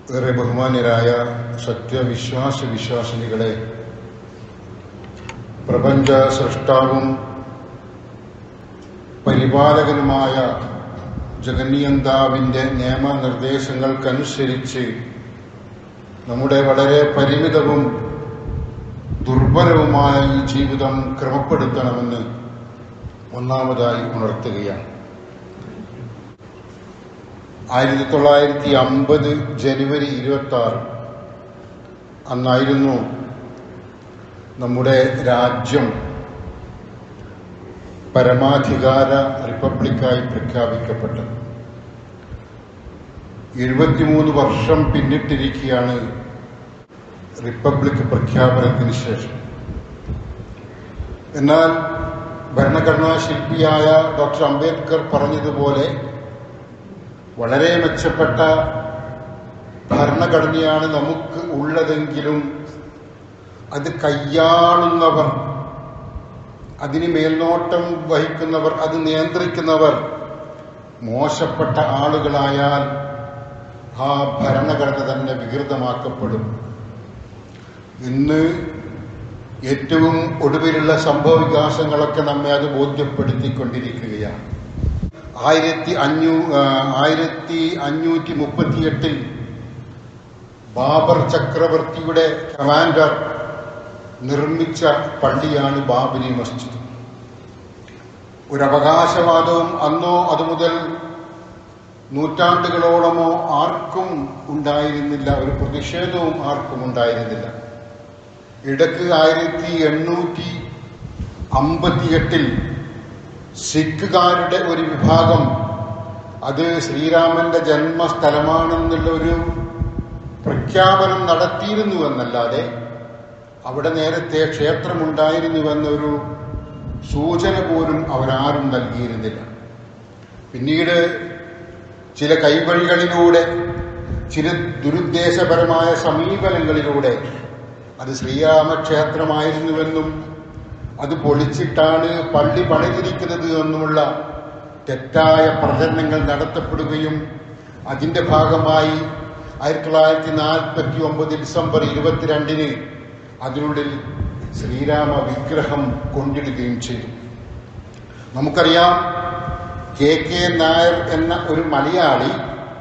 ഏറെ ബഹുമാന്യരായ സത്യവിശ്വാസ വിശ്വാസിനികളെ പ്രപഞ്ച സൃഷ്ടാവും പരിപാലകനുമായ ജഗന്നിയന്താവിൻ്റെ നിയമനിർദ്ദേശങ്ങൾക്കനുസരിച്ച് നമ്മുടെ വളരെ പരിമിതവും ദുർബലവുമായ ഈ ജീവിതം ക്രമപ്പെടുത്തണമെന്ന് ഒന്നാമതായി ഉണർത്തുകയാണ് ആയിരത്തി തൊള്ളായിരത്തി അമ്പത് ജനുവരി ഇരുപത്തി ആറ് അന്നായിരുന്നു നമ്മുടെ രാജ്യം പരമാധികാര റിപ്പബ്ലിക്കായി പ്രഖ്യാപിക്കപ്പെട്ടത് എഴുപത്തിമൂന്ന് വർഷം പിന്നിട്ടിരിക്കുകയാണ് റിപ്പബ്ലിക് പ്രഖ്യാപനത്തിന് ശേഷം എന്നാൽ ഭരണഘടനാ ശില്പിയായ ഡോക്ടർ അംബേദ്കർ പറഞ്ഞതുപോലെ വളരെ മെച്ചപ്പെട്ട ഭരണഘടനയാണ് നമുക്ക് ഉള്ളതെങ്കിലും അത് കൈയാളുന്നവർ അതിന് മേൽനോട്ടം വഹിക്കുന്നവർ അത് നിയന്ത്രിക്കുന്നവർ മോശപ്പെട്ട ആളുകളായാൽ ആ ഭരണഘടന തന്നെ വികൃതമാക്കപ്പെടും ഇന്ന് ഏറ്റവും ഒടുവിലുള്ള സംഭവ വികാസങ്ങളൊക്കെ നമ്മെ അത് ബോധ്യപ്പെടുത്തിക്കൊണ്ടിരിക്കുകയാണ് ആയിരത്തി അഞ്ഞൂ ആയിരത്തി അഞ്ഞൂറ്റി മുപ്പത്തിയെട്ടിൽ ബാബർ ചക്രവർത്തിയുടെ കമാൻഡർ നിർമ്മിച്ച പള്ളിയാണ് ബാബരി മസ്ജിദ് ഒരു അവകാശവാദവും അന്നോ അതുമുതൽ നൂറ്റാണ്ടുകളോളമോ ആർക്കും ഉണ്ടായിരുന്നില്ല ഒരു പ്രതിഷേധവും ആർക്കും ഉണ്ടായിരുന്നില്ല ഇടക്ക് ആയിരത്തി എണ്ണൂറ്റി അമ്പത്തിയെട്ടിൽ സിഖുകാരുടെ ഒരു വിഭാഗം അത് ശ്രീരാമന്റെ ജന്മസ്ഥലമാണെന്നുള്ള ഒരു പ്രഖ്യാപനം നടത്തിയിരുന്നു എന്നല്ലാതെ അവിടെ നേരത്തെ ക്ഷേത്രമുണ്ടായിരുന്നുവെന്നൊരു സൂചന പോലും അവരാരും നൽകിയിരുന്നില്ല പിന്നീട് ചില കൈവഴികളിലൂടെ ചില ദുരുദ്ദേശപരമായ സമീപനങ്ങളിലൂടെ അത് ശ്രീരാമക്ഷേത്രമായിരുന്നുവെന്നും അത് പൊളിച്ചിട്ടാണ് പള്ളി പണിതിരിക്കുന്നത് എന്നുമുള്ള തെറ്റായ പ്രചരണങ്ങൾ നടത്തപ്പെടുകയും അതിന്റെ ഭാഗമായി ആയിരത്തി തൊള്ളായിരത്തി നാൽപ്പത്തി ഒമ്പത് ഡിസംബർ ഇരുപത്തിരണ്ടിന് അതിനുള്ളിൽ ശ്രീരാമ വിഗ്രഹം കൊണ്ടിടുകയും ചെയ്തു നമുക്കറിയാം കെ കെ നായർ എന്ന ഒരു മലയാളി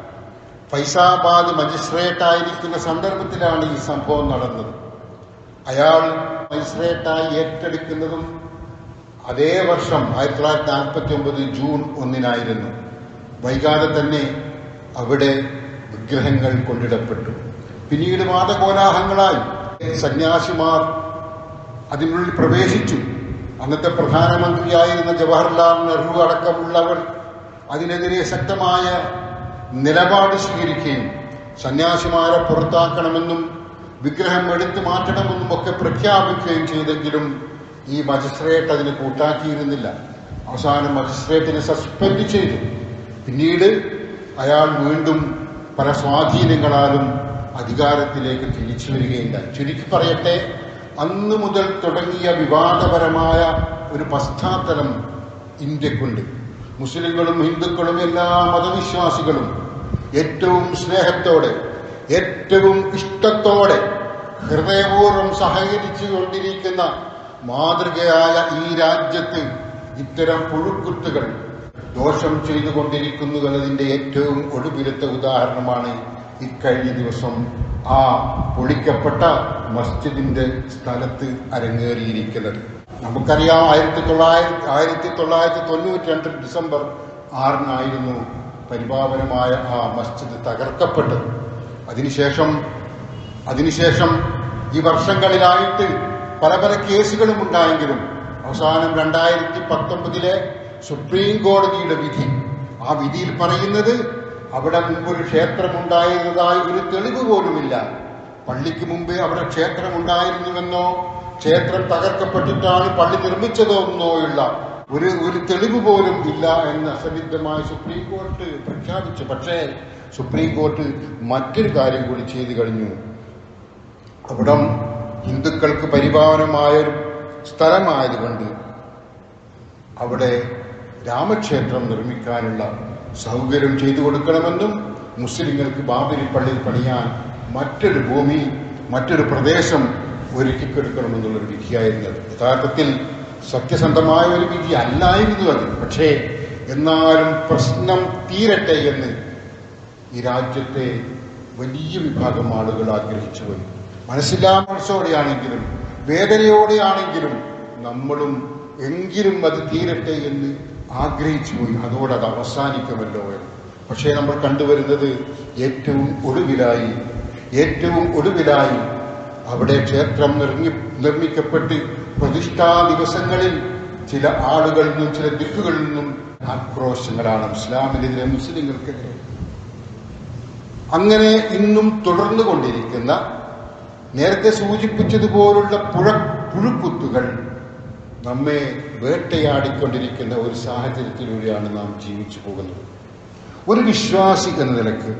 ഫൈസാബാദ് മജിസ്ട്രേറ്റ് ആയിരിക്കുന്ന സന്ദർഭത്തിലാണ് ഈ സംഭവം നടന്നത് അയാൾ മജിസ്ട്രേറ്റായി ഏറ്റെടുക്കുന്നതും അതേ വർഷം ആയിരത്തി തൊള്ളായിരത്തി നാൽപ്പത്തി ഒമ്പത് ജൂൺ ഒന്നിനായിരുന്നു വൈകാതെ തന്നെ അവിടെ വിഗ്രഹങ്ങൾ കൊണ്ടിടപ്പെട്ടു പിന്നീട് വാദകോലാഹങ്ങളായി സന്യാസിമാർ അതിനുള്ളിൽ പ്രവേശിച്ചു അന്നത്തെ പ്രധാനമന്ത്രിയായിരുന്ന ജവഹർലാൽ നെഹ്റു അടക്കമുള്ളവർ അതിനെതിരെ ശക്തമായ നിലപാട് സ്വീകരിക്കുകയും സന്യാസിമാരെ പുറത്താക്കണമെന്നും വിഗ്രഹം എടുത്തു മാറ്റണമെന്നും ഒക്കെ പ്രഖ്യാപിക്കുകയും ചെയ്തെങ്കിലും ഈ മജിസ്ട്രേറ്റ് അതിന് കൂട്ടാക്കിയിരുന്നില്ല അവസാനം മജിസ്ട്രേറ്റിനെ സസ്പെൻഡ് ചെയ്തു പിന്നീട് അയാൾ വീണ്ടും പല സ്വാധീനങ്ങളാലും അധികാരത്തിലേക്ക് തിരിച്ചു വരികയുണ്ടായി ചുരുക്കി പറയട്ടെ അന്നു മുതൽ തുടങ്ങിയ വിവാദപരമായ ഒരു പശ്ചാത്തലം ഇന്ത്യക്കുണ്ട് മുസ്ലിങ്ങളും ഹിന്ദുക്കളും എല്ലാ മതവിശ്വാസികളും ഏറ്റവും സ്നേഹത്തോടെ ഏറ്റവും ഇഷ്ടത്തോടെ ഹൃദയപൂർവ്വം സഹകരിച്ചു കൊണ്ടിരിക്കുന്ന മാതൃകയായ ഈ രാജ്യത്ത് ഇത്തരം പുഴുക്കുത്തുകൾ ദോഷം ചെയ്തുകൊണ്ടിരിക്കുന്നു എന്നതിന്റെ ഏറ്റവും ഒടുവിലത്തെ ഉദാഹരണമാണ് ഇക്കഴിഞ്ഞ ദിവസം ആ പൊളിക്കപ്പെട്ട മസ്ജിദിന്റെ സ്ഥലത്ത് അരങ്ങേറിയിരിക്കുന്നത് നമുക്കറിയാം ആയിരത്തി തൊള്ളായിരത്തി ആയിരത്തി തൊള്ളായിരത്തി തൊണ്ണൂറ്റി രണ്ട് ഡിസംബർ ആറിനായിരുന്നു പരിപാവനമായ ആ മസ്ജിദ് തകർക്കപ്പെട്ടത് അതിനുശേഷം അതിനുശേഷം ഈ വർഷങ്ങളിലായിട്ട് പല പല കേസുകളും ഉണ്ടായെങ്കിലും അവസാനം രണ്ടായിരത്തി പത്തൊമ്പതിലെ സുപ്രീം കോടതിയുടെ വിധി ആ വിധിയിൽ പറയുന്നത് അവിടെ മുമ്പൊരു ക്ഷേത്രമുണ്ടായിരുന്നതായി ഒരു തെളിവ് പോലുമില്ല പള്ളിക്ക് മുമ്പ് അവിടെ ക്ഷേത്രമുണ്ടായിരുന്നുവെന്നോ ക്ഷേത്രം തകർക്കപ്പെട്ടിട്ടാണ് പള്ളി നിർമ്മിച്ചതോ എന്നോയുള്ള ഒരു ഒരു തെളിവ് പോലും ഇല്ല എന്ന് അസന്നിഗ്ധമായി സുപ്രീം കോർട്ട് പ്രഖ്യാപിച്ചു പക്ഷേ സുപ്രീം കോർട്ട് മറ്റൊരു കാര്യം കൂടി ചെയ്തു കഴിഞ്ഞു അവിടം ഹിന്ദുക്കൾക്ക് പരിപാവനമായ ഒരു സ്ഥലമായതുകൊണ്ട് അവിടെ രാമക്ഷേത്രം നിർമ്മിക്കാനുള്ള സൗകര്യം ചെയ്തു കൊടുക്കണമെന്നും മുസ്ലിങ്ങൾക്ക് ബാബരി പള്ളി പണിയാൻ മറ്റൊരു ഭൂമി മറ്റൊരു പ്രദേശം ഒരുക്കിക്കൊടുക്കണമെന്നുള്ളൊരു വിധിയായിരുന്നത് യഥാർത്ഥത്തിൽ സത്യസന്ധമായ ഒരു വിധി അല്ലായിരുന്നു അത് പക്ഷേ എന്നാലും പ്രശ്നം തീരട്ടെ എന്ന് ഈ രാജ്യത്തെ വലിയ വിഭാഗം ആളുകൾ ആഗ്രഹിച്ചു പോയി മനസ്സില്ലാ മനസ്സോടെയാണെങ്കിലും വേദനയോടെയാണെങ്കിലും നമ്മളും എങ്കിലും അത് തീരട്ടെ എന്ന് ആഗ്രഹിച്ചു പോയി അതോടെ അത് അവസാനിക്കുമല്ലോ എന്ന് പക്ഷേ നമ്മൾ കണ്ടുവരുന്നത് ഏറ്റവും ഒടുവിലായി ഏറ്റവും ഒടുവിലായി അവിടെ ക്ഷേത്രം നിർമ്മി നിർമ്മിക്കപ്പെട്ട് പ്രതിഷ്ഠാ ദിവസങ്ങളിൽ ചില ആളുകളിൽ നിന്നും ചില ദിക്കുകളിൽ നിന്നും ആക്രോശങ്ങളാണ് ഇസ്ലാമിനെതിരെ മുസ്ലിങ്ങൾക്കെതിരെ അങ്ങനെ ഇന്നും തുടർന്നു കൊണ്ടിരിക്കുന്ന നേരത്തെ സൂചിപ്പിച്ചതുപോലുള്ള പുഴ പുഴുക്കുത്തുകൾ നമ്മെ വേട്ടയാടിക്കൊണ്ടിരിക്കുന്ന ഒരു സാഹചര്യത്തിലൂടെയാണ് നാം ജീവിച്ചു പോകുന്നത് ഒരു വിശ്വാസി എന്ന നിലക്ക്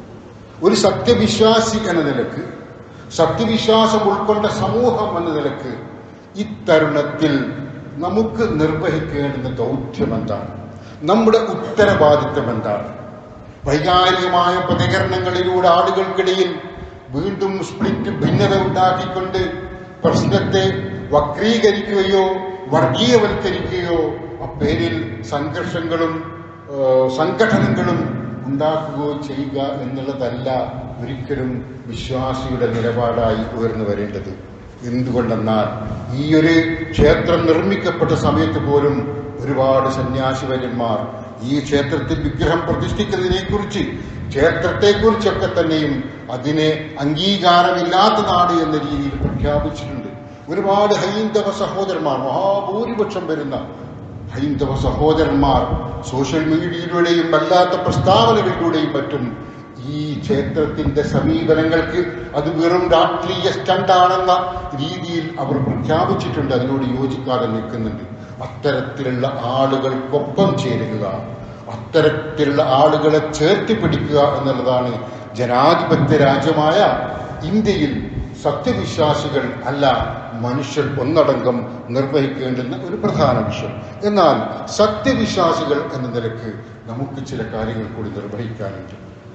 ഒരു സത്യവിശ്വാസി എന്ന നിലക്ക് സത്യവിശ്വാസം ഉൾക്കൊണ്ട സമൂഹം എന്ന നിലക്ക് ഇത്തരുണത്തിൽ നമുക്ക് നിർവഹിക്കേണ്ടുന്ന ദൗത്യം എന്താണ് നമ്മുടെ ഉത്തരവാദിത്വം എന്താണ് വൈകാരികമായ പ്രതികരണങ്ങളിലൂടെ ആളുകൾക്കിടയിൽ വീണ്ടും സ്പ്ലിറ്റ് ഭിന്നത ഉണ്ടാക്കിക്കൊണ്ട് പ്രശ്നത്തെ വക്രീകരിക്കുകയോ വർഗീയവൽക്കരിക്കുകയോ അപ്പേരിൽ സംഘർഷങ്ങളും ഏഹ്, സംഘടനകളും ഉണ്ടാക്കുകയോ ചെയ്യുക എന്നുള്ളതല്ല ഒരിക്കലും വിശ്വാസിയുടെ നിലപാടായി ഉയർന്നു വരേണ്ടത് എന്തുകൊണ്ടെന്നാൽ ഈ ഒരു ക്ഷേത്രം നിർമ്മിക്കപ്പെട്ട സമയത്ത് പോലും ഒരുപാട് സന്യാസിവര്യന്മാർ ഈ ക്ഷേത്രത്തിൽ വിഗ്രഹം പ്രതിഷ്ഠിക്കുന്നതിനെ കുറിച്ച് ക്ഷേത്രത്തെക്കുറിച്ചൊക്കെ തന്നെയും അതിനെ അംഗീകാരമില്ലാത്ത നാട് എന്ന രീതിയിൽ പ്രഖ്യാപിച്ചിട്ടുണ്ട് ഒരുപാട് ഹൈന്ദവ സഹോദരന്മാർ മഹാഭൂരിപക്ഷം വരുന്ന ഹൈന്ദവ സഹോദരന്മാർ സോഷ്യൽ മീഡിയയിലൂടെയും അല്ലാത്ത പ്രസ്താവനകളിലൂടെയും മറ്റും ഈ ക്ഷേത്രത്തിന്റെ സമീപനങ്ങൾക്ക് അത് വെറും രാഷ്ട്രീയ സ്റ്റണ്ടാണെന്ന രീതിയിൽ അവർ പ്രഖ്യാപിച്ചിട്ടുണ്ട് അതിനോട് യോജിക്കാതെ നിൽക്കുന്നുണ്ട് അത്തരത്തിലുള്ള ആളുകൾക്കൊപ്പം ചേരുക അത്തരത്തിലുള്ള ആളുകളെ ചേർത്തി പിടിക്കുക എന്നുള്ളതാണ് ജനാധിപത്യ രാജ്യമായ ഇന്ത്യയിൽ സത്യവിശ്വാസികൾ അല്ല മനുഷ്യർ ഒന്നടങ്കം നിർവഹിക്കേണ്ടുന്ന ഒരു പ്രധാന വിഷയം എന്നാൽ സത്യവിശ്വാസികൾ എന്ന നിലക്ക് നമുക്ക് ചില കാര്യങ്ങൾ കൂടി നിർവഹിക്കാനുണ്ട്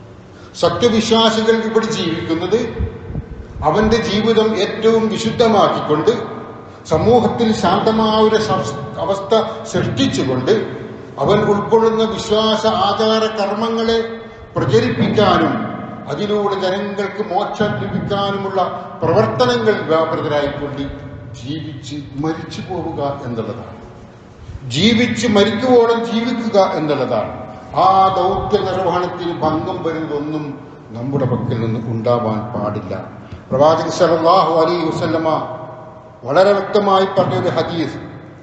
സത്യവിശ്വാസികൾ ഇവിടെ ജീവിക്കുന്നത് അവന്റെ ജീവിതം ഏറ്റവും വിശുദ്ധമാക്കിക്കൊണ്ട് സമൂഹത്തിൽ ശാന്തമായ ഒരു സവസ്- അവസ്ഥ സൃഷ്ടിച്ചുകൊണ്ട് അവൻ ഉൾക്കൊള്ളുന്ന വിശ്വാസ ആചാര കർമ്മങ്ങളെ പ്രചരിപ്പിക്കാനും അതിലൂടെ ജനങ്ങൾക്ക് മോക്ഷം ലഭിക്കാനുമുള്ള പ്രവർത്തനങ്ങൾ വ്യാപൃതരായിക്കൊണ്ട് ജീവിച്ച് മരിച്ചു പോവുക എന്നുള്ളതാണ് ജീവിച്ച് മരിക്കുവോളം ജീവിക്കുക എന്നുള്ളതാണ് ആ ദൗത്യ നിർവഹണത്തിന് ഭംഗം വരുന്നതൊന്നും നമ്മുടെ പക്കൽ നിന്ന് ഉണ്ടാവാൻ പാടില്ല പ്രവാചക സല്ലല്ലാഹു അലൈഹി വസല്ലമ വളരെ വ്യക്തമായി പറഞ്ഞൊരു ഹദീസ്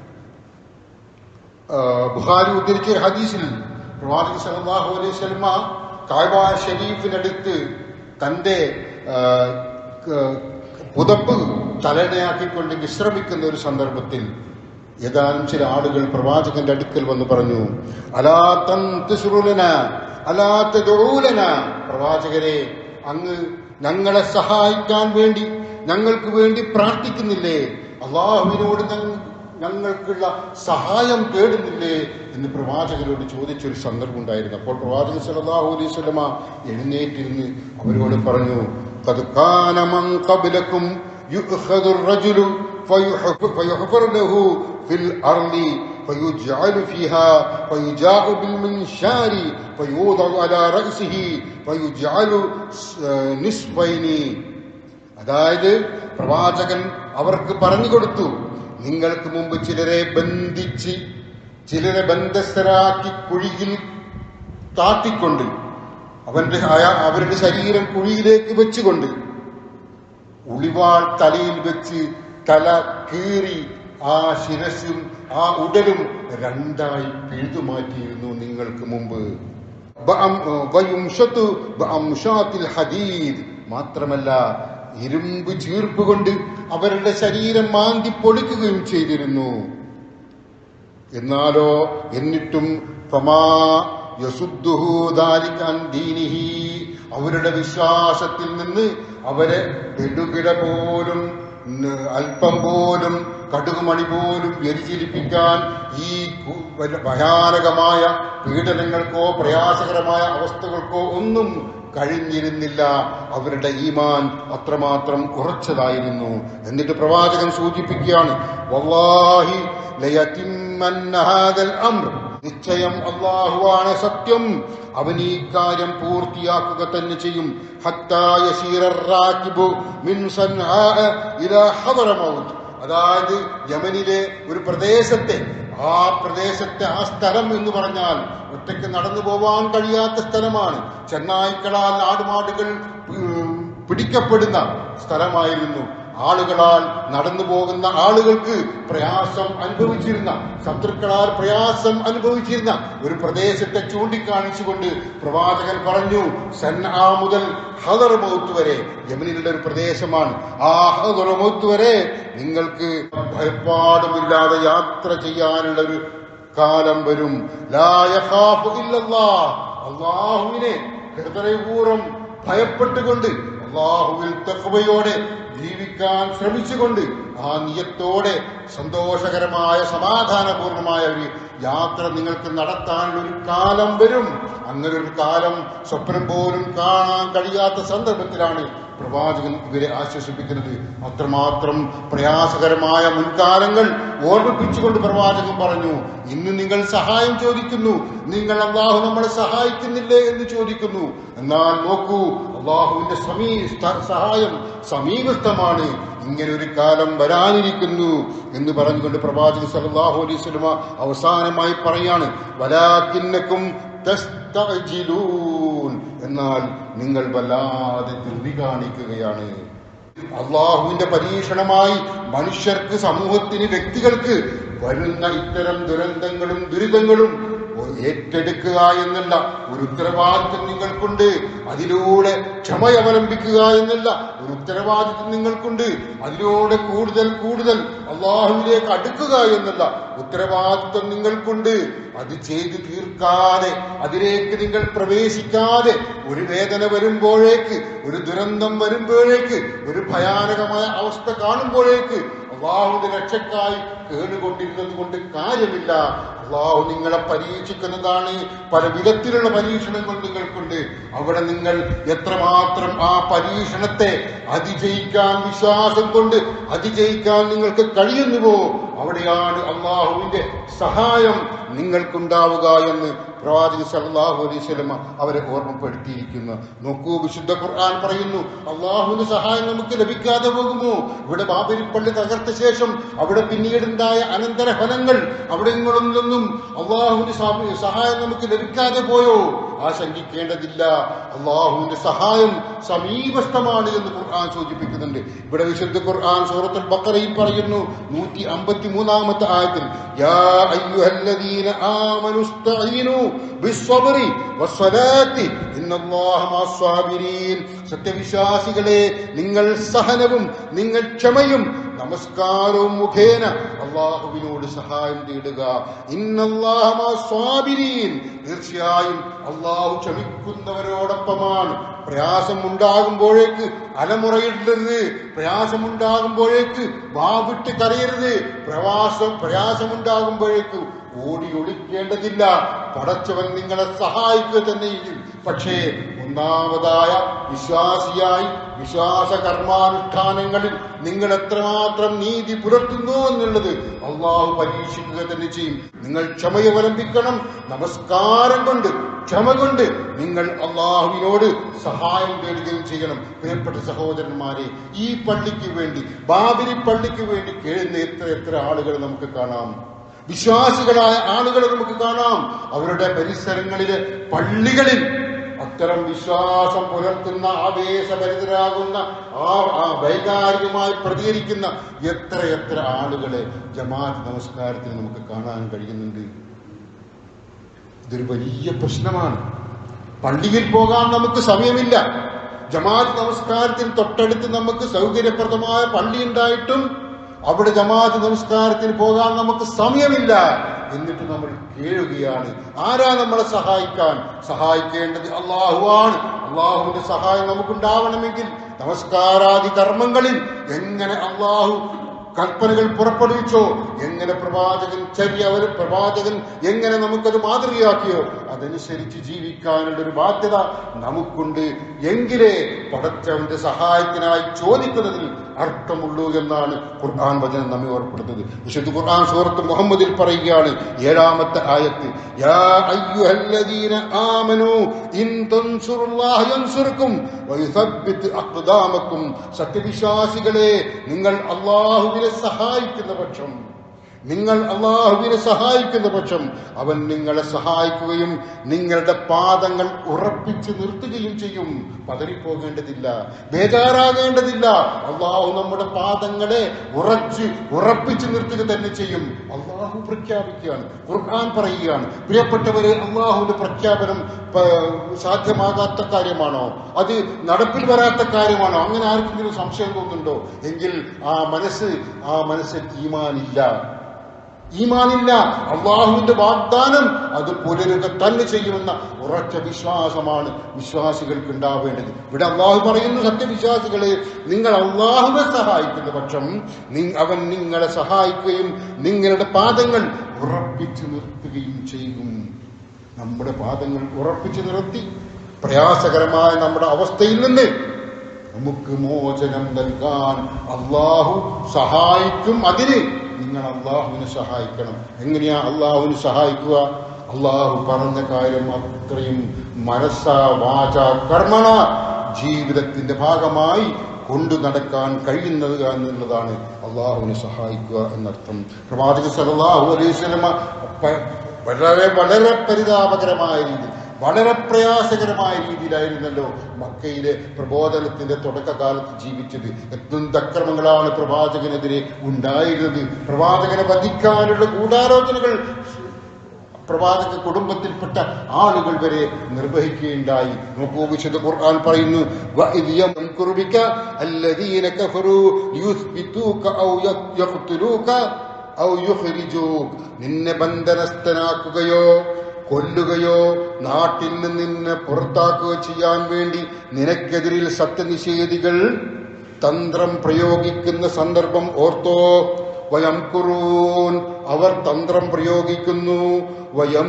ആ, ബുഖാരി ഉദ്ധരിച്ച ഒരു ഹദീസിൽ പ്രവാചക സല്ലല്ലാഹു അലൈഹി വസല്ലമ കായബ ഷരീഫിനടുത്ത് തന്റെ ആ, ക- പുതപ്പ് തലയിണയാക്കിക്കൊണ്ട് വിശ്രമിക്കുന്ന ഒരു സന്ദർഭത്തിൽ ഏതാനും ചില ആളുകൾ പ്രവാചകന്റെ അടുക്കൽ വന്ന് പറഞ്ഞു അലാ തന്തുസുറുലന അലാ തദഊലന പ്രവാചകരെ അങ്ങ് ഞങ്ങളെ സഹായിക്കാൻ വേണ്ടി ഞങ്ങൾക്ക് വേണ്ടി പ്രാർത്ഥിക്കുന്നില്ലേ അള്ളാഹുവിനോട് ഞങ്ങ- ഞങ്ങൾക്കുള്ള സഹായം തേടുന്നില്ലേ എന്ന് പ്രവാചകരോട് ചോദിച്ചൊരു സന്ദർഭം ഉണ്ടായിരുന്നു അപ്പോൾ പ്രവാചകൻ സല്ലല്ലാഹു അലൈഹി വസല്ലമ എഴുന്നേറ്റിരുന്ന് അവരോട് പറഞ്ഞു "ഖദ് കാന മൻ ഖബ്ലക്കും യുഖദു الرجل فيحف- فيحفر له في الأرض فيجعل فيها فيجاء بالمنشار فيوضع على رأسه فيجعل س- نصفين അതായത് പ്രവാചകൻ അവർക്ക് പറഞ്ഞു കൊടുത്തു നിങ്ങൾക്ക് മുമ്പ് ചിലരെ ബന്ധിച്ച് ചിലരെ ബന്ധസ്ഥരാക്കി കുഴിയിൽ താത്തിക്കൊണ്ട് അവന്റെ അയ- അവരുടെ ശരീരം കുഴിയിലേക്ക് വെച്ചുകൊണ്ട് ഉളിവാൾ തലയിൽ വെച്ച് തല കീറി ആ ശിരസും ആ ഉടലും രണ്ടായി പിഴുതുമാറ്റിയിരുന്നു നിങ്ങൾക്ക് മുമ്പ് ബഅം- വയുംഷത്തു ബഅംഷാത്തിൽ ഹദീദ് മാത്രമല്ല ഇരുമ്പ് ചീർപ്പ് കൊണ്ട് അവരുടെ ശരീരം മാന്തി പൊളിക്കുകയും ചെയ്തിരുന്നു എന്നാലോ എന്നിട്ടും ഫമാ യസുദ്ദുഹു ദാലിക അൻ ദീനിഹി അവരുടെ വിശ്വാസത്തിൽ നിന്ന് അവരെ പെടുകിട പോലും ന- അല്പം പോലും കടുകുമണി പോലും വ്യതിചലിപ്പിക്കാൻ ഈ കു- വല്ല- ഭയാനകമായ പീഡനങ്ങൾക്കോ പ്രയാസകരമായ അവസ്ഥകൾക്കോ ഒന്നും കഴിഞ്ഞിരുന്നില്ല അവരുടെ ഈമാൻ അത്രമാത്രം ഉറച്ചതായിരുന്നു എന്നിട്ട് പ്രവാചകൻ സൂചിപ്പിക്കുകയാണ് വല്ലാഹി ലയതിമ്മന്ന ഹാദൽ അംർ നിശ്ചയം അള്ളാഹുവാണ് സത്യം അവൻ ഈ കാര്യം പൂർത്തിയാക്കുക തന്നെ ചെയ്യും ഹത്താ യസീറ الراكب من صنعاء إلى حضرموت അതായത് യമനിലെ ഒരു പ്രദേശത്തെ ആ പ്രദേശത്തെ ആ സ്ഥലം എന്ന് പറഞ്ഞാൽ ഒറ്റയ്ക്ക് നടന്നു പോവാൻ കഴിയാത്ത സ്ഥലമാണ് ചെന്നായ്ക്കളാൽ ആടുമാടുകൾ ഉം, പിടിക്കപ്പെടുന്ന സ്ഥലമായിരുന്നു ആളുകളാൽ നടന്നു പോകുന്ന ആളുകൾക്ക് പ്രയാസം അനുഭവിച്ചിരുന്ന ശത്രുക്കളാൽ പ്രയാസം അനുഭവിച്ചിരുന്ന ഒരു പ്രദേശത്തെ ചൂണ്ടിക്കാണിച്ചുകൊണ്ട് പ്രവാചകൻ പറഞ്ഞു സൻആ മുതൽ ഹദർമൗത്ത് വരെ യമനിലുള്ള ഒരു പ്രദേശമാണ് ആ ഹദർമൗത്ത് വരെ നിങ്ങൾക്ക് ഭയപ്പാടുമില്ലാതെ യാത്ര ചെയ്യാനുള്ള ഒരു കാലം വരും ലാ യഖാഫു ഇല്ലല്ലാഹ് അള്ളാഹുവിനെ ഹൃദയപൂർവ്വം ഭയപ്പെട്ടുകൊണ്ട് അള്ളാഹുവിൽ തഖ്വയോടെ ജീവിക്കാൻ ശ്രമിച്ചുകൊണ്ട് ആ നിയത്തോടെ സന്തോഷകരമായ സമാധാനപൂർണമായ ഒരു യാത്ര നിങ്ങൾക്ക് നടത്താനുള്ള ഒരു കാലം വരും അങ്ങനെ ഒരു കാലം സ്വപ്നം പോലും കാണാൻ കഴിയാത്ത സന്ദർഭത്തിലാണ് പ്രവാചകൻ ഇവരെ ആശ്വസിപ്പിക്കുന്നത് അത്രമാത്രം പ്രയാസകരമായ മുൻകാലങ്ങൾ ഓർമ്മിപ്പിച്ചുകൊണ്ട് പ്രവാചകൻ പറഞ്ഞു ഇന്ന് നിങ്ങൾ സഹായം ചോദിക്കുന്നു നിങ്ങൾ അള്ളാഹു നമ്മളെ സഹായിക്കുന്നില്ലേ എന്ന് ചോദിക്കുന്നു എന്നാൽ നോക്കൂ അള്ളാഹുവിന്റെ സമീ സ്ഥ- സഹായം സമീപസ്ഥമാണ് ഇങ്ങനെ ഒരു കാലം വരാനിരിക്കുന്നു എന്ന് പറഞ്ഞുകൊണ്ട് പ്രവാചകൻ സല്ലല്ലാഹു അലൈഹി വസല്ലമ അവസാനമായി പറയാണ് വലാകിന്നക്കും തസ്തഅജിലൂൻ എന്നാൽ നിങ്ങൾ വല്ലാതെ ധൃതി കാണിക്കുകയാണ് അള്ളാഹുവിന്റെ പരീക്ഷണമായി മനുഷ്യർക്ക് സമൂഹത്തിന് വ്യക്തികൾക്ക് വരുന്ന ഇത്തരം ദുരന്തങ്ങളും ദുരിതങ്ങളും ഏറ്റെടുക്കുക എന്നുള്ള ഒരു ഉത്തരവാദിത്വം നിങ്ങൾക്കുണ്ട് അതിലൂടെ ക്ഷമ അവലംബിക്കുക എന്നുള്ള ഒരു ഉത്തരവാദിത്വം നിങ്ങൾക്കുണ്ട് അതിലൂടെ കൂടുതൽ കൂടുതൽ അള്ളാഹുവിലേക്ക് അടുക്കുക എന്നുള്ള ഉത്തരവാദിത്വം നിങ്ങൾക്കുണ്ട് അത് ചെയ്തു തീർക്കാതെ അതിലേക്ക് നിങ്ങൾ പ്രവേശിക്കാതെ ഒരു വേദന വരുമ്പോഴേക്ക് ഒരു ദുരന്തം വരുമ്പോഴേക്ക് ഒരു ഭയാനകമായ അവസ്ഥ കാണുമ്പോഴേക്ക് അള്ളാഹുവിന്റെ രക്ഷക്കായി കേടുകൊണ്ടിരുന്നത് കൊണ്ട് കാര്യമില്ല അള്ളാഹു നിങ്ങളെ പരീക്ഷിക്കുന്നതാണ് പല വിധത്തിലുള്ള പരീക്ഷണങ്ങൾ നിങ്ങൾക്കുണ്ട് അവിടെ നിങ്ങൾ എത്രമാത്രം ആ പരീക്ഷണത്തെ അതിജയിക്കാൻ വിശ്വാസം കൊണ്ട് അതിജയിക്കാൻ നിങ്ങൾക്ക് കഴിയുന്നുവോ അവിടെയാണ് അള്ളാഹുവിന്റെ സഹായം നിങ്ങൾക്കുണ്ടാവുക എന്ന് പ്രവാചകൻ സല്ലല്ലാഹു അലൈഹി വസല്ലമ അവരെ ഓർമ്മപ്പെടുത്തിയിരിക്കുന്നു നോക്കൂ വിശുദ്ധ ഖുർആൻ പറയുന്നു അള്ളാഹുവിന്റെ സഹായം നമുക്ക് ലഭിക്കാതെ പോകുമോ ഇവിടെ ബാബരിപ്പള്ളി തകർത്ത ശേഷം അവിടെ പിന്നീടുണ്ടായ അനന്തര ഫലങ്ങൾ അവിടെ നിന്നും അള്ളാഹുവിന്റെ സഹ- സഹായം നമുക്ക് ലഭിക്കാതെ പോയോ ആശങ്കിക്കേണ്ടതില്ല അള്ളാഹുവിന്റെ സഹായം സമീപസ്ഥമാണ് എന്ന് ഖുർആൻ സൂചിപ്പിക്കുന്നുണ്ട് ഇവിടെ വിശുദ്ധ ഖുർആൻ സൂറത്തുൽ ബഖറയിൽ പറയുന്നു നൂറ്റി അമ്പത്തി മൂന്നാമത്തെ ആയത്തിൽ യാ അയ്യുഹല്ലദീന ആമനു ഇസ്തഈനു ബിസ്സബ്രി വസ്സലാത്തി ഇന്നല്ലാഹ മഅസ്സാബിരീൻ സത്യവിശ്വാസികളെ നിങ്ങൾ സഹനവും നിങ്ങൾ ക്ഷമയും നമസ്കാരവും മുഖേന അള്ളാഹുവിനോട് സഹായം തേടുക ഇന്നല്ലാഹ മഅസ്സാബിരീൻ തീർച്ചയായും അള്ളാഹു ക്ഷമിക്കുന്നവരോടൊപ്പമാണ് പ്രയാസം ഉണ്ടാകുമ്പോഴേക്ക് അലമുറയിടരുത് പ്രയാസമുണ്ടാകുമ്പോഴേക്ക് വാവിട്ട് കരയരുത് പ്രവാസം പ്രയാസമുണ്ടാകുമ്പോഴേക്ക് ഓടി ഒളിക്കേണ്ടതില്ല പടച്ചവൻ നിങ്ങളെ സഹായിക്കുക തന്നെ ചെയ്യും പക്ഷേ ഒന്നാമതായ വിശ്വാസിയായി വിശ്വാസ കർമാനുഷ്ഠാനങ്ങളിൽ നിങ്ങൾ എത്രമാത്രം നീതി പുലർത്തുന്നു എന്നുള്ളത് അള്ളാഹു പരീക്ഷിക്കുക തന്നെ ചെയ്യും നിങ്ങൾ ക്ഷമയവലംബിക്കണം നമസ്കാരം കൊണ്ട് ക്ഷമ കൊണ്ട് നിങ്ങൾ അള്ളാഹുവിനോട് സഹായം തേടുകയും ചെയ്യണം പ്രിയപ്പെട്ട സഹോദരന്മാരെ ഈ പള്ളിക്ക് വേണ്ടി ബാബരി പള്ളിക്ക് വേണ്ടി കേഴുന്ന എത്ര എത്ര ആളുകൾ നമുക്ക് കാണാം വിശ്വാസികളായ ആളുകളെ നമുക്ക് കാണാം അവരുടെ പരിസരങ്ങളിലെ പള്ളികളിൽ അത്തരം വിശ്വാസം പുലർത്തുന്ന ആവേശഭരിതരാകുന്ന ആ ആ വൈകാരികമായി പ്രതികരിക്കുന്ന എത്ര എത്ര ആളുകളെ ജമാഅത്ത് നമസ്കാരത്തിൽ നമുക്ക് കാണാൻ കഴിയുന്നുണ്ട് ഇതൊരു വലിയ പ്രശ്നമാണ് പള്ളിയിൽ പോകാൻ നമുക്ക് സമയമില്ല ജമാഅത്ത് നമസ്കാരത്തിന് തൊട്ടടുത്ത് നമുക്ക് സൗകര്യപ്രദമായ പള്ളി ഉണ്ടായിട്ടും അവിടെ ജമാഅത്ത് നമസ്കാരത്തിന് പോകാൻ നമുക്ക് സമയമില്ല എന്നിട്ട് നമ്മൾ കേഴുകയാണ് ആരാ നമ്മളെ സഹായിക്കാൻ സഹായിക്കേണ്ടത് അള്ളാഹുവാണ് അള്ളാഹുവിന്റെ സഹായം നമുക്കുണ്ടാവണമെങ്കിൽ നമസ്കാരാദി കർമ്മങ്ങളിൽ എങ്ങനെ അള്ളാഹു കൽപ്പനകൾ പുറപ്പെടുവിച്ചോ എങ്ങനെ പ്രവാചകൻ ചര്യ ഒരു പ്രവാചകൻ എങ്ങനെ നമുക്കത് മാതൃകയാക്കിയോ അതനുസരിച്ച് ജീവിക്കാനുള്ള ഒരു ബാധ്യത നമുക്കുണ്ട് എങ്കിലേ പടച്ചവന്റെ സഹായത്തിനായി ചോദിക്കുന്നതിൽ അർത്ഥമുള്ളൂ എന്നാണ് ഖുർആൻ വചനം നമ്മെ ഓർപ്പെടുന്നത് വിശുദ്ധ ഖുർആൻ സൂറത്ത് മുഹമ്മദിൽ പറയുകയാണ് ഏഴാമത്തെ ആയത്ത് യാ അയ്യുഹല്ലദീന ആമനു ഇൻ തൻസുറുല്ലാഹ യൻസുർക്കും വയുസബ്ബിത് അഖ്ദാമക്കും സത്യവിശ്വാസികളെ നിങ്ങൾ അള്ളാഹുവിനെ സഹായിക്കുന്ന പക്ഷം നിങ്ങൾ അള്ളാഹുവിനെ സഹായിക്കുന്ന പക്ഷം അവൻ നിങ്ങളെ സഹായിക്കുകയും നിങ്ങളുടെ പാദങ്ങൾ ഉറപ്പിച്ചു നിർത്തുകയും ചെയ്യും പതറിപ്പോകേണ്ടതില്ല ബേജാറാകേണ്ടതില്ല അള്ളാഹു നമ്മുടെ പാദങ്ങളെ ഉറച്ച് ഉറപ്പിച്ചു നിർത്തുക തന്നെ ചെയ്യും അള്ളാഹു പ്രഖ്യാപിക്കുകയാണ് ഖുർആൻ പറയുകയാണ് പ്രിയപ്പെട്ടവരെ അള്ളാഹുവിന്റെ പ്രഖ്യാപനം പ- സാധ്യമാകാത്ത കാര്യമാണോ അത് നടപ്പിൽ വരാത്ത കാര്യമാണോ അങ്ങനെ ആർക്കെങ്കിലും സംശയം തോന്നുന്നുണ്ടോ എങ്കിൽ ആ മനസ്സ് ആ മനസ്സിൽ ഈമാനില്ല ഈമാനില്ല അള്ളാഹുവിന്റെ വാഗ്ദാനം അത് പുലരുക തന്നെ ചെയ്യുമെന്ന ഉറച്ച വിശ്വാസമാണ് വിശ്വാസികൾക്ക് ഉണ്ടാവേണ്ടത് ഇവിടെ അള്ളാഹു പറയുന്നു സത്യവിശ്വാസികളെ നിങ്ങൾ അള്ളാഹുവെ സഹായിക്കുന്ന പക്ഷം നി- അവൻ നിങ്ങളെ സഹായിക്കുകയും നിങ്ങളുടെ പാദങ്ങൾ ഉറപ്പിച്ചു നിർത്തുകയും ചെയ്യും നമ്മുടെ പാദങ്ങൾ ഉറപ്പിച്ചു നിർത്തി പ്രയാസകരമായ നമ്മുടെ അവസ്ഥയിൽ നിന്ന് നമുക്ക് മോചനം നൽകാൻ അള്ളാഹു സഹായിക്കും അതിന് നിങ്ങൾ അള്ളാഹുവിനെ സഹായിക്കണം എങ്ങനെയാ അള്ളാഹുവിനെ സഹായിക്കുക അള്ളാഹു പറഞ്ഞ കാര്യം അത്രയും മനസ്സ വാച കർമ്മണ ജീവിതത്തിന്റെ ഭാഗമായി കൊണ്ടു നടക്കാൻ കഴിയുന്നത് എന്നുള്ളതാണ് അള്ളാഹുവിനെ സഹായിക്കുക എന്നർത്ഥം പ്രവാചക സല്ലല്ലാഹു അലൈഹി വസല്ലമ പ- വളരെ വളരെ പരിതാപകരമായ രീതി വളരെ പ്രയാസകരമായ രീതിയിലായിരുന്നല്ലോ മക്കയിലെ പ്രബോധനത്തിന്റെ തുടക്കകാലത്ത് ജീവിച്ചത് എന്ത് അക്രമങ്ങളാണ് പ്രവാചകനെതിരെ ഉണ്ടായിരുന്നത് പ്രവാചകനെ വധിക്കാനുള്ള ഗൂഢാലോചനകൾ പ്രവാചക കുടുംബത്തിൽപ്പെട്ട ആളുകൾ വരെ നിർവഹിക്കുകയുണ്ടായി നോക്കൂ വിശുദ്ധ ഖുർആൻ പറയുന്നു "വഇദ് യംകുറു ബിക അല്ലദീന കഫറൂ ലിയുസ്ബിതൂക ഔ യഖ്തുലൂക ഔ യുഖ്രിജൂക നിന്നെ ബന്ധനസ്ഥനാക്കുകയോ കൊല്ലുകയോ നാട്ടിൽ നിന്ന് നിന്നെ പുറത്താക്കുകയോ ചെയ്യാൻ വേണ്ടി നിനക്കെതിരിൽ സത്യനിഷേധികൾ തന്ത്രം പ്രയോഗിക്കുന്ന സന്ദർഭം ഓർത്തോ വയം കുറൂൻ അവർ തന്ത്രം പ്രയോഗിക്കുന്നു വയം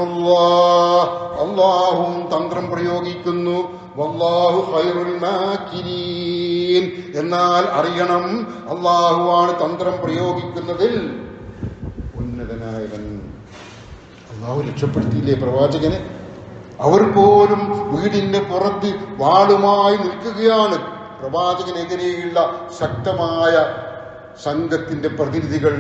അള്ളാഹും തന്ത്രം പ്രയോഗിക്കുന്നു വല്ലാഹു ഖൈറുൽ മാക്കിരീൻ എന്നാൽ അറിയണം അള്ളാഹുവാണ് തന്ത്രം പ്രയോഗിക്കുന്നതിൽ ഉന്നതനായവൻ അള്ളാഹു രക്ഷപ്പെടുത്തിയില്ലേ പ്രവാചകനെ അവർ പോലും വീടിന്റെ പുറത്ത് വാളുമായി നിൽക്കുകയാണ് പ്രവാചകനെതിരെയുള്ള ശക്തമായ സംഘത്തിന്റെ പ്രതിനിധികൾ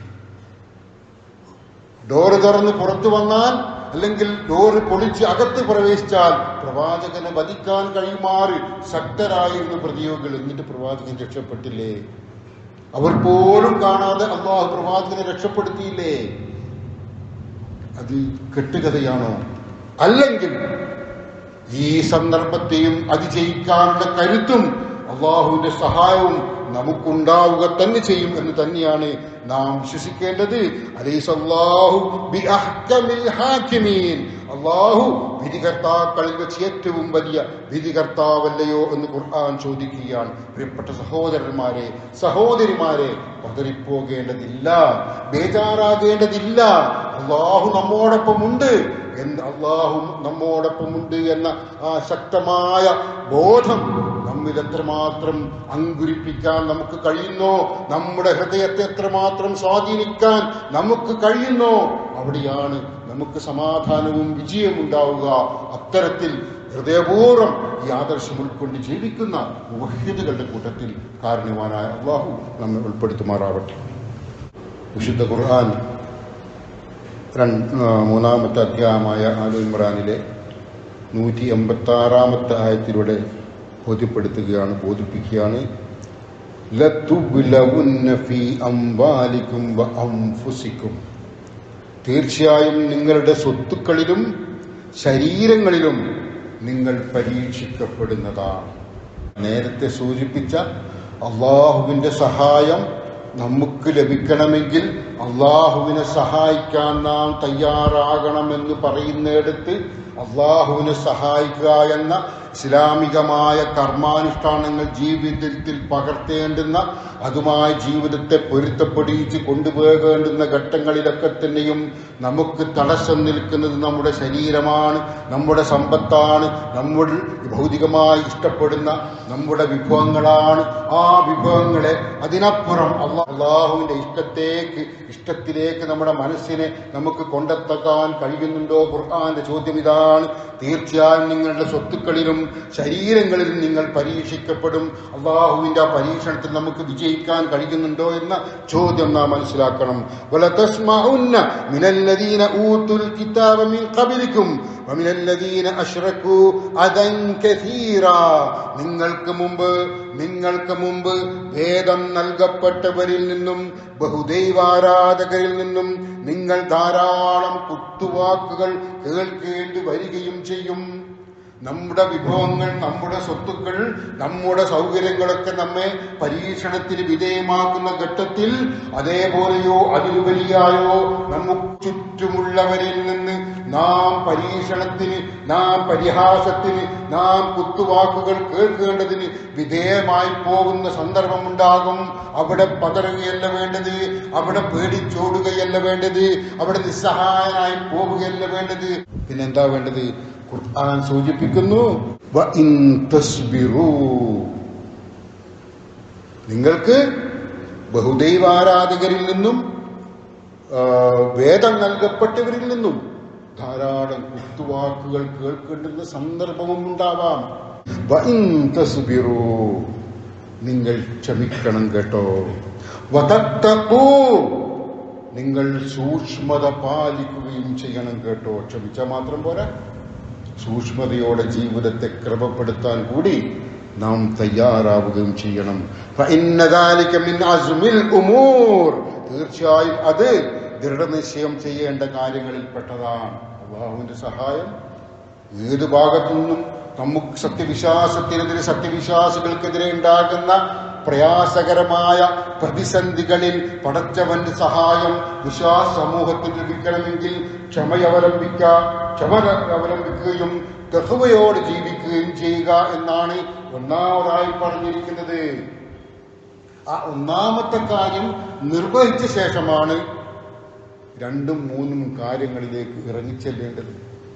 ഡോറ് തുറന്ന് പുറത്തു വന്നാൽ അല്ലെങ്കിൽ ഡോറ് പൊളിച്ച് അകത്ത് പ്രവേശിച്ചാൽ പ്രവാചകനെ വധിക്കാൻ കഴിയുമാറ് ശക്തരായിരുന്നു പ്രതിയോഗികൾ എന്നിട്ട് പ്രവാചകൻ രക്ഷപ്പെട്ടില്ലേ അവർ പോലും കാണാതെ അള്ളാഹു പ്രവാചകനെ രക്ഷപ്പെടുത്തിയില്ലേ അത് കെട്ടുകഥയാണോ അല്ലെങ്കിൽ ഈ സന്ദർഭത്തെയും അതിജയിക്കാനുള്ള കരുത്തും അള്ളാഹുവിന്റെ സഹായവും നമുക്കുണ്ടാവുക തന്നെ ചെയ്യും എന്ന് തന്നെയാണ് നാം വിശ്വസിക്കേണ്ടത് അലൈസല്ലാഹു ബി അഹ്കമിൽ ഹാക്കിമീൻ അള്ളാഹു വിധികർത്താക്കളിൽ വെച്ച് ഏറ്റവും വലിയ വിധികർത്താവല്ലയോ എന്ന് ഖുർആൻ ചോദിക്കുകയാണ് പ്രിയപ്പെട്ട സഹോദരന്മാരെ സഹോദരിമാരെ പതറിപ്പോകേണ്ടതില്ല ബേജാറാകേണ്ടതില്ല അള്ളാഹു നമ്മോടൊപ്പമുണ്ട് എന്ന് അള്ളാഹു നമ്മോടൊപ്പമുണ്ട് എന്ന ആ ശക്തമായ ബോധം നമ്മിൽ എത്രമാത്രം അങ്കുരിപ്പിക്കാൻ നമുക്ക് കഴിയുന്നോ നമ്മുടെ ഹൃദയത്തെ എത്രമാത്രം സ്വാധീനിക്കാൻ നമുക്ക് കഴിയുന്നോ അവിടെയാണ് നമുക്ക് സമാധാനവും വിജയവും ഉണ്ടാവുക അത്തരത്തിൽ ഹൃദയപൂർവ്വം ഈ ആദർശം ഉൾക്കൊണ്ട് ജീവിക്കുന്ന മുഹിദുകളുടെ കൂട്ടത്തിൽ കാരണവാനായ അള്ളാഹു നമ്മെ ഉൾപ്പെടുത്തുമാറാവട്ടെ വിശുദ്ധ ഖുർആൻ രണ്ട് ആ, മൂന്നാമത്തെ അധ്യായമായ ആലു ഇമ്രാനിലെ നൂറ്റി എൺപത്തി ആറാമത്തെ ആയത്തിലൂടെ ബോധ്യപ്പെടുത്തുകയാണ് ബോധിപ്പിക്കുകയാണ് ലതുബ്ലവുന്ന ഫീ അംവാലിക്കും വ അംഫുസിക്കും തീർച്ചയായും നിങ്ങളുടെ സ്വത്തുക്കളിലും ശരീരങ്ങളിലും നിങ്ങൾ പരീക്ഷിക്കപ്പെടുന്നതാണ് നേരത്തെ സൂചിപ്പിച്ച അള്ളാഹുവിന്റെ സഹായം നമുക്ക് ലഭിക്കണമെങ്കിൽ അള്ളാഹുവിനെ സഹായിക്കാൻ നാം തയ്യാറാകണമെന്ന് പറയുന്നിടത്ത് അള്ളാഹുവിനെ സഹായിക്കുക എന്ന ഇസ്ലാമികമായ കർമാനുഷ്ഠാനങ്ങൾ ജീവിതത്തിൽ പകർത്തേണ്ടുന്ന അതുമായി ജീവിതത്തെ പൊരുത്തപ്പെടിച്ച് കൊണ്ടുപോകേണ്ടുന്ന ഘട്ടങ്ങളിലൊക്കെ തന്നെയും നമുക്ക് തടസ്സം നിൽക്കുന്നത് നമ്മുടെ ശരീരമാണ് നമ്മുടെ സമ്പത്താണ് നമ്മൾ ഭൗതികമായി ഇഷ്ടപ്പെടുന്ന നമ്മുടെ വിഭവങ്ങളാണ് ആ വിഭവങ്ങളെ അതിനപ്പുറം അള്ളാ അള്ളാഹുവിന്റെ ഇഷ്ടത്തേക്ക് ഇഷ്ടത്തിലേക്ക് നമ്മുടെ മനസ്സിനെ നമുക്ക് കൊണ്ടെത്താൻ കഴിയുന്നുണ്ടോ ഖുർആന്റെ ചോദ്യം ഇതാണ് തീർച്ചയായും നിങ്ങളുടെ സ്വത്തുക്കളിലും ശരീരങ്ങളിലും നിങ്ങൾ പരീക്ഷിക്കപ്പെടും അള്ളാഹുവിന്റെ ആ പരീക്ഷണത്തിൽ നമുക്ക് വിജയിക്കാൻ കഴിയുന്നുണ്ടോ എന്ന ചോദ്യം നാം മനസ്സിലാക്കണം വലതസ്മഉന്ന മിനല്ലദീന ഊത്തുൽ കിതാബ മിൻ ഖബലിക്കും ومن الذين أشركوا أذى كثيرا നിങ്ങൾക്ക് മുമ്പ് നിങ്ങൾക്ക് മുമ്പ് വേദം നൽകപ്പെട്ടവരിൽ നിന്നും ബഹുദൈവാരാധകരിൽ നിന്നും നിങ്ങൾ ധാരാളം കുത്തുവാക്കുകൾ കേൾക്കേണ്ടി വരികയും ചെയ്യും നമ്മുടെ വിഭവങ്ങൾ നമ്മുടെ സ്വത്തുക്കൾ നമ്മുടെ സൗകര്യങ്ങളൊക്കെ നമ്മെ പരീക്ഷണത്തിന് വിധേയമാക്കുന്ന ഘട്ടത്തിൽ അതേപോലെയോ അതിലുപരിയായോ നമുക്ക് ചുറ്റുമുള്ളവരിൽ നിന്ന് നാം പരീക്ഷണത്തിന് നാം പരിഹാസത്തിന് നാം കുത്തുവാക്കുകൾ കേൾക്കേണ്ടതിന് വിധേയമായി പോകുന്ന സന്ദർഭമുണ്ടാകും അവിടെ പതറുകയല്ല വേണ്ടത് അവിടെ പേടിച്ചോടുകയല്ല വേണ്ടത് അവിടെ നിസ്സഹായനായി പോവുകയല്ല വേണ്ടത് പിന്നെന്താ വേണ്ടത് ഖുർആൻ സൂചിപ്പിക്കുന്നു "വ ഇൻ തസ്ബിറൂ." നിങ്ങൾക്ക് ബഹുദൈവാരാധകരിൽ നിന്നും ആ, വേദം നൽകപ്പെട്ടവരിൽ നിന്നും ധാരാളം കുത്തുവാക്കുകൾ കേൾക്കേണ്ടുന്ന സന്ദർഭവും ഉണ്ടാവാം "വ ഇൻ തസ്ബിറൂ." നിങ്ങൾ ക്ഷമിക്കണം കേട്ടോ വതത്തഖൂ. നിങ്ങൾ സൂക്ഷ്മത പാലിക്കുകയും ചെയ്യണം കേട്ടോ ക്ഷമിച്ചാൽ മാത്രം പോരാ സൂക്ഷ്മതയോടെ ജീവിതത്തെ ക്രമപ്പെടുത്താൻ കൂടി നാം തയ്യാറാവുകയും ചെയ്യണം فإن ذلك من عزم الأمور. തീർച്ചയായും അത് ദൃഢനിശ്ചയം ചെയ്യേണ്ട കാര്യങ്ങളിൽ പെട്ടതാണ് അള്ളാഹുവിന്റെ സഹായം ഏത് ഭാഗത്തു നിന്നും നമുക്ക് സത്യവിശ്വാസത്തിനെതിരെ സത്യവിശ്വാസികൾക്കെതിരെ ഉണ്ടാകുന്ന പ്രയാസകരമായ പ്രതിസന്ധികളിൽ പടച്ചവന്റെ സഹായം വിശ്വാസ സമൂഹത്തിന് ലഭിക്കണമെങ്കിൽ ക്ഷമയവലംബിക്ക ക്ഷമ അവലംബിക്കുകയും തെഹുവയോട് ജീവിക്കുകയും ചെയ്യുക എന്നാണ് ഒന്നാമതായി പറഞ്ഞിരിക്കുന്നത് ആ ഒന്നാമത്തെ കാര്യം നിർവഹിച്ച ശേഷമാണ് രണ്ടും മൂന്നും കാര്യങ്ങളിലേക്ക് ഇറങ്ങിച്ചെല്ലേണ്ടത്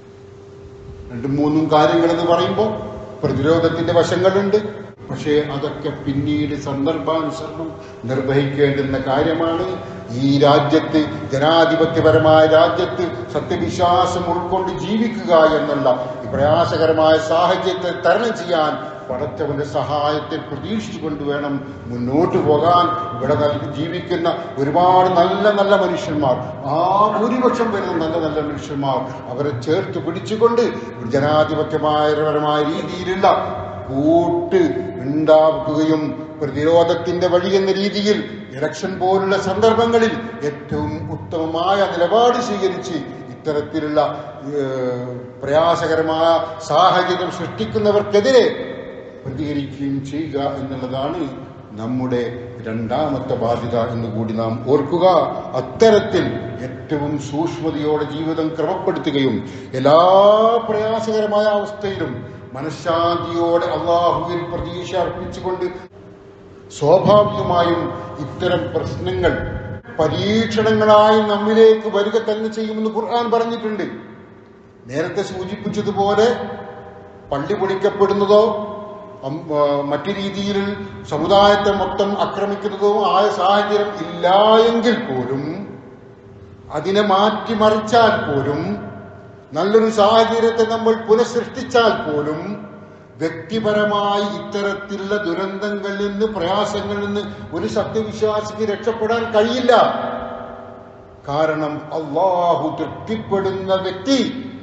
രണ്ടും മൂന്നും കാര്യങ്ങൾ എന്ന് പറയുമ്പോൾ പ്രതിരോധത്തിന്റെ വശങ്ങളുണ്ട് പക്ഷേ അതൊക്കെ പിന്നീട് സന്ദർഭാനുസരണം നിർവഹിക്കേണ്ടുന്ന കാര്യമാണ് ഈ രാജ്യത്ത് ജനാധിപത്യപരമായ രാജ്യത്ത് സത്യവിശ്വാസം ഉൾക്കൊണ്ട് ജീവിക്കുക എന്നുള്ള ഈ പ്രയാസകരമായ സാഹചര്യത്തെ തരണം ചെയ്യാൻ പടച്ചവന്റെ സഹായത്തെ പ്രതീക്ഷിച്ചുകൊണ്ട് വേണം മുന്നോട്ട് പോകാൻ ഇവിടെ നൽകി ജീവിക്കുന്ന ഒരുപാട് നല്ല നല്ല മനുഷ്യന്മാർ ആ ഭൂരിപക്ഷം വരുന്ന നല്ല നല്ല മനുഷ്യന്മാർ അവരെ ചേർത്ത് പിടിച്ചുകൊണ്ട് ജനാധിപത്യപരമായ രീതിയിലുള്ള കൂട്ട് ഉണ്ടാക്കുകയും പ്രതിരോധത്തിന്റെ വഴി എന്ന രീതിയിൽ ഇലക്ഷൻ പോലുള്ള സന്ദർഭങ്ങളിൽ ഏറ്റവും ഉത്തമമായ നിലപാട് സ്വീകരിച്ച് ഇത്തരത്തിലുള്ള ഏഹ്, പ്രയാസകരമായ സാഹചര്യം സൃഷ്ടിക്കുന്നവർക്കെതിരെ പ്രതികരിക്കുകയും ചെയ്യുക എന്നുള്ളതാണ് നമ്മുടെ രണ്ടാമത്തെ ബാധ്യത എന്ന് കൂടി നാം ഓർക്കുക അത്തരത്തിൽ ഏറ്റവും സൂക്ഷ്മതയോടെ ജീവിതം ക്രമപ്പെടുത്തുകയും എല്ലാ പ്രയാസകരമായ അവസ്ഥയിലും മനഃശാന്തിയോടെ അള്ളാഹുവിൽ പ്രതീക്ഷ അർപ്പിച്ചുകൊണ്ട് സ്വാഭാവികമായും ഇത്തരം പ്രശ്നങ്ങൾ പരീക്ഷണങ്ങളായി നമ്മിലേക്ക് വരിക തന്നെ ചെയ്യുമെന്ന് ഖുർആൻ പറഞ്ഞിട്ടുണ്ട് നേരത്തെ സൂചിപ്പിച്ചതുപോലെ പള്ളി പൊളിക്കപ്പെടുന്നതോ അം- ആ, മറ്റു രീതിയിൽ സമുദായത്തെ മൊത്തം ആക്രമിക്കുന്നതോ ആയ സാഹചര്യം ഇല്ല എങ്കിൽ പോലും അതിനെ മാറ്റിമറിച്ചാൽ പോലും നല്ലൊരു സാഹചര്യത്തെ നമ്മൾ പുനഃസൃഷ്ടിച്ചാൽ പോലും വ്യക്തിപരമായി ഇത്തരത്തിലുള്ള ദുരന്തങ്ങളിൽ നിന്ന് പ്രയാസങ്ങളിൽ നിന്ന് ഒരു സത്യവിശ്വാസിക്ക് രക്ഷപ്പെടാൻ കഴിയില്ല കാരണം അള്ളാഹു തൃപ്തിപ്പെടുന്ന വ്യക്തി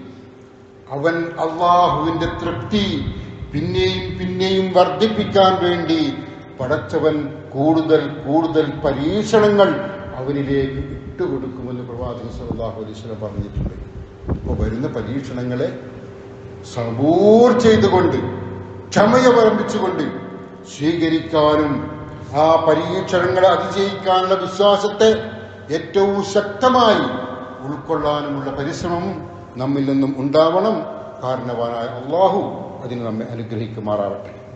അവൻ അള്ളാഹുവിന്റെ തൃപ്തി പിന്നെയും പിന്നെയും വർദ്ധിപ്പിക്കാൻ വേണ്ടി പടച്ചവൻ കൂടുതൽ കൂടുതൽ പരീക്ഷണങ്ങൾ അവനിലേക്ക് ഇട്ടുകൊടുക്കുമെന്ന് പ്രവാചകൻ സല്ലല്ലാഹു അലൈഹി വസല്ലം പറഞ്ഞിട്ടുണ്ട് അപ്പോൾ വരുന്ന പരീക്ഷണങ്ങളെ സബൂർ ചെയ്തുകൊണ്ട് ക്ഷമയവലംബിച്ചുകൊണ്ട് സ്വീകരിക്കാനും ആ പരീക്ഷണങ്ങളെ അതിജയിക്കാനുള്ള വിശ്വാസത്തെ ഏറ്റവും ശക്തമായി ഉൾക്കൊള്ളാനുമുള്ള പരിശ്രമം നമ്മിൽ നിന്നും ഉണ്ടാവണം കാരണവാനായ അള്ളാഹു അതിന് നമ്മെ അനുഗ്രഹിക്കുമാറാവട്ടെ